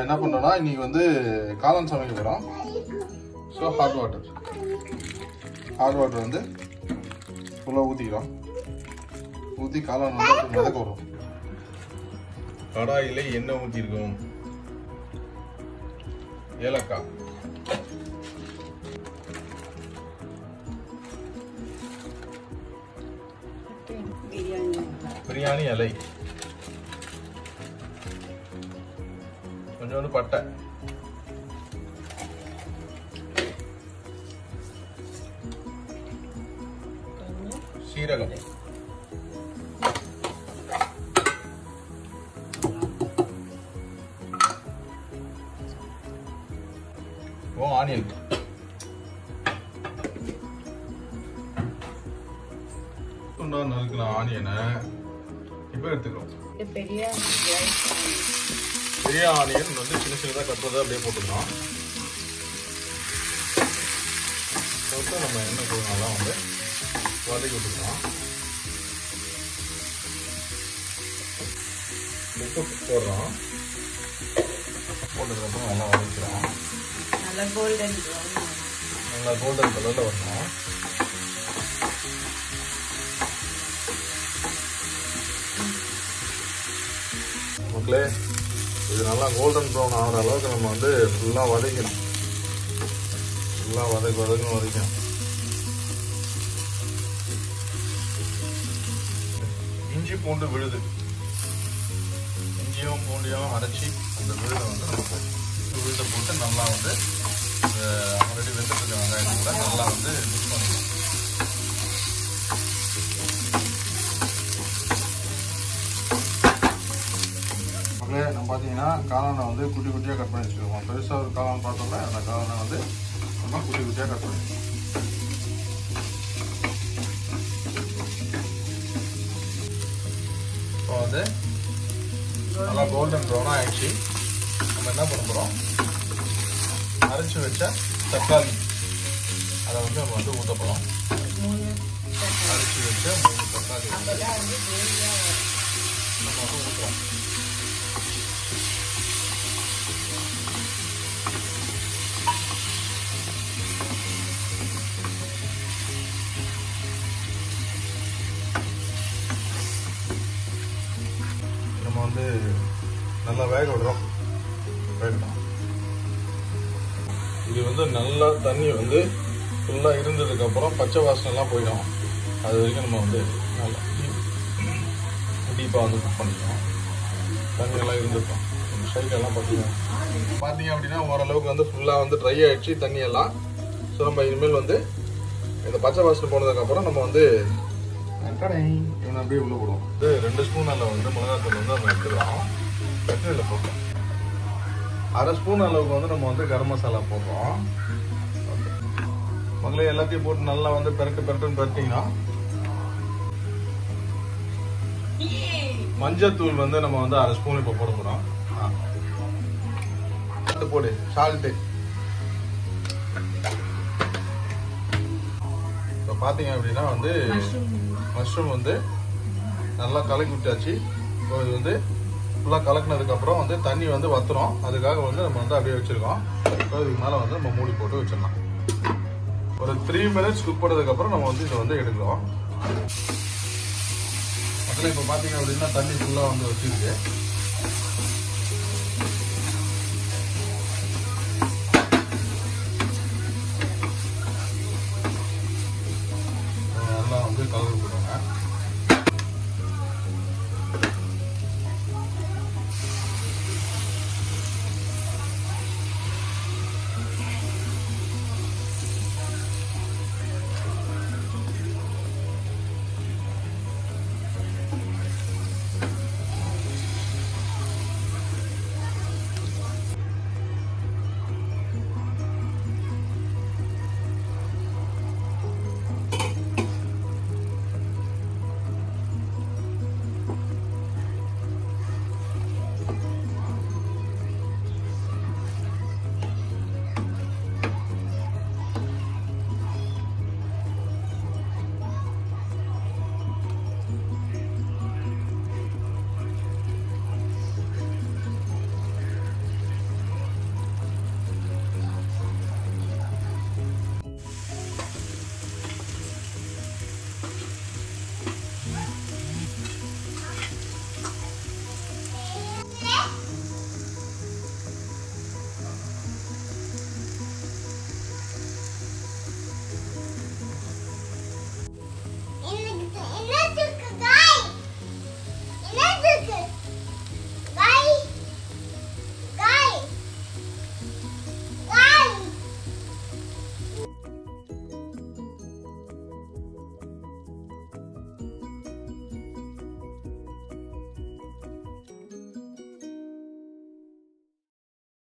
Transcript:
நம்ம என்ன பண்ணுறோம்னா இன்னைக்கு வந்து காளான் சமைக்க போகிறோம் so hot water hot water வந்து ஃபுல்லாக ஊற்றிக்கிறோம் ஊற்றி காளான் வந்து அப்படி மிதக்க வரும் கடாயில் எண்ணெய் ஊற்றிருக்கோம் ஏலக்காய் பிரியாணி பிரியாணி இலை கொஞ்சோண்டு பட்டை சீரகம் ஓ ஆனியன் துண்டா நறுக்கலாம் ஆனியனை இப்போ எடுத்துக்கிறோம் இது பெரிய rice பண்ணி. பெரிய ஆனியன் வந்து சின்ன சின்னதாக கட் பண்ணதை அப்படியே போட்டுக்கலாம் போட்டு நம்ம எண்ணெய் போடுறதுனால வந்து வதக்கி விட்டுக்கலாம் உப்பு போடுறோம் போட்டதுக்கப்புறம் நல்லா வதக்கிறோம் நல்லா கோல்டன் ப்ரௌன் நல்லா கோல்டன் கலரில் வரணும் மக்களே இது நல்லா கோல்டன் ப்ரௌன் ஆகிற அளவுக்கு நம்ம வந்து ஃபுல்லாக வதக்கணும் ஃபுல்லாக வதக்கி வதக்கணும் வதக்கணும் இஞ்சி பூண்டு விழுது இஞ்சியும் பூண்டையும் அரைச்சி அந்த விழுதை வந்து நம்ம போடணும். விழுதை போட்டு நல்லா வந்து ஆல்ரெடி வெந்துட்டு இருக்க வெங்காயம் கூட நல்லா வந்து மிக்ஸ் பண்ணிக்கலாம் மக்களே நம்ம பார்த்தீங்கன்னா காளானை வந்து குட்டி குட்டியாக கட் பண்ணி வச்சுருக்கோம் பெருசாக ஒரு காளான் பார்த்தோம்ல அந்த காளானை வந்து நம்ம குட்டி குட்டியாக கட் பண்ணி வச்சுருக்கோம் இப்போ வந்து நல்லா கோல்டன் ப்ரௌனாக ஆயிடுச்சு நம்ம என்ன பண்ண போகிறோம் அரைச்சி வச்ச தக்காளி அதை வந்து நம்ம வந்து ஊற்ற போகிறோம் மூணு அரைச்சி வச்ச மூணு தக்காளி வந்து அப்பதான் வந்து கிரேவியாக வரும் நம்ம வந்து ஊற்றுறோம் நம்ம வந்து நல்லா வேக விடுறோம் வேகட்டும் இது வந்து நல்லா தண்ணி வந்து ஃபுல்லாக இருந்ததுக்கப்புறம் பச்சை வாசனைலாம் போயிடும் அது வரைக்கும் நம்ம வந்து நல்லா டீப்பாக வந்து குக் பண்ணிக்கலாம் தண்ணியெல்லாம் இருந்துருக்கும் சைடெல்லாம் பார்த்தீங்கன்னா பார்த்தீங்க அப்படின்னா ஓரளவுக்கு வந்து ஃபுல்லாக வந்து ட்ரை ஆயிடுச்சு தண்ணியெல்லாம் ஸோ நம்ம இனிமேல் வந்து இந்த பச்சை வாசனை போனதுக்கப்புறம் நம்ம வந்து கடை இவனை அப்படியே உள்ளே போடுவோம் இது ரெண்டு ஸ்பூன் அதில் வந்து மிளகாத்தூள் வந்து நம்ம எடுத்துக்கலாம் கட்டில போட்டோம் அரை ஸ்பூன் அளவுக்கு வந்து நம்ம வந்து கரம் மசாலா போடுறோம் முதல்ல எல்லாத்தையும் போட்டு நல்லா வந்து பெரட்டு பெரட்டுன்னு பெரட்டிங்கன்னா மஞ்சத்தூள் வந்து நம்ம வந்து அரை ஸ்பூன் இப்போ போட போகிறோம் போடு சால்ட்டு இப்போ பார்த்தீங்க அப்படின்னா வந்து மஷ்ரூம் வந்து நல்லா கலக்கி விட்டாச்சு இப்போ இது வந்து ஃபுல்லாக கலக்குனதுக்கப்புறம் வந்து தண்ணி வந்து வத்துறோம் அதுக்காக வந்து நம்ம வந்து அப்படியே வச்சுருக்கோம் இப்போ இதுக்கு மேலே வந்து நம்ம மூடி போட்டு வச்சிடலாம் ஒரு த்ரீ மினிட்ஸ் குக் பண்ணதுக்கப்புறம் நம்ம வந்து இதை வந்து எடுக்கிறோம் அதில் இப்போ பார்த்தீங்க அப்படின்னா தண்ணி ஃபுல்லாக வந்து வச்சிருக்கு